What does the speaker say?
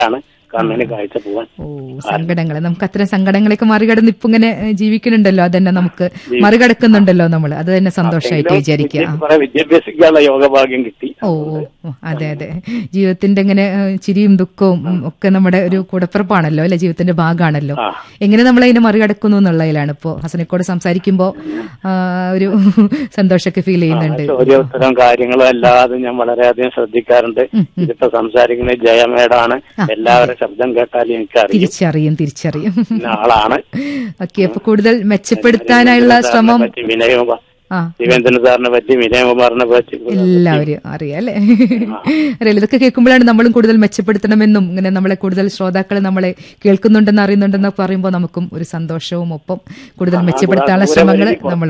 ആണ് കണ്ണിന് കാഴ്ച പോവാൻ ഓ സങ്കടങ്ങൾ നമുക്ക് അത്തരം സങ്കടങ്ങളൊക്കെ മറികടന്ന് ഇപ്പൊ ഇങ്ങനെ ഏഹ്, ജീവിക്കുന്നുണ്ടല്ലോ അതന്നെ നമുക്ക് മറികടക്കുന്നുണ്ടല്ലോ നമ്മൾ അത് തന്നെ സന്തോഷമായിട്ട് വിചാരിക്കുക ആ. കുറെ വിദ്യാഭ്യാസിക്കാനുള്ള യോഗഭാഗ്യം കിട്ടി ഓ ഓ, ഓ, അതെ അതെ ജീവിതത്തിന്റെ ഇങ്ങനെ ഏഹ്, ചിരിയും ദുഃഖവും ഉം, ഒക്കെ നമ്മുടെ ഒരു കൂടപ്പിറപ്പാണല്ലോ അല്ലെ ജീവിതത്തിന്റെ ഭാഗമാണല്ലോ ആ. എങ്ങനെ നമ്മൾ അതിനെ മറികടക്കുന്നു എന്നുള്ളതിലാണ് ഇപ്പോ ഹസനക്കോട് സംസാരിക്കുമ്പോ ആ, ഒരു സന്തോഷമൊക്കെ ഫീൽ ചെയ്യുന്നുണ്ട് ചോദ്യോത്തരം കാര്യങ്ങളും എല്ലാതും ഞാൻ വളരെയധികം ശ്രദ്ധിക്കാറുണ്ട് ഇതിപ്പോ സംസാരിക്കുന്ന ജയമേടാണ് എല്ലാവരുടെ ശബ്ദം കേട്ടാൽ എനിക്കറിയും തിരിച്ചറിയും തിരിച്ചറിയും ഇന്ന ആളാണ് ഓക്കെ അപ്പൊ കൂടുതൽ മെച്ചപ്പെടുത്താനായുള്ള ശ്രമം പറ്റി വിനയകുമാർ ആ ശിവേന്ദ്രൻ സാറിനെ പറ്റി വിനയകുമാറിനെ പറ്റി എല്ലാവരും അറിയാം അല്ലെ അറിയാം ഇതൊക്കെ കേൾക്കുമ്പോഴാണ് നമ്മളും കൂടുതൽ മെച്ചപ്പെടുത്തണമെന്നും ഇങ്ങനെ നമ്മളെ കൂടുതൽ ശ്രോതാക്കൾ നമ്മളെ കേൾക്കുന്നുണ്ടെന്ന് അറിയുന്നുണ്ടെന്ന് പറയുമ്പോൾ നമുക്കും ഒരു സന്തോഷവും ഒപ്പം കൂടുതൽ മെച്ചപ്പെടുത്താനുള്ള ശ്രമങ്ങൾ നമ്മൾ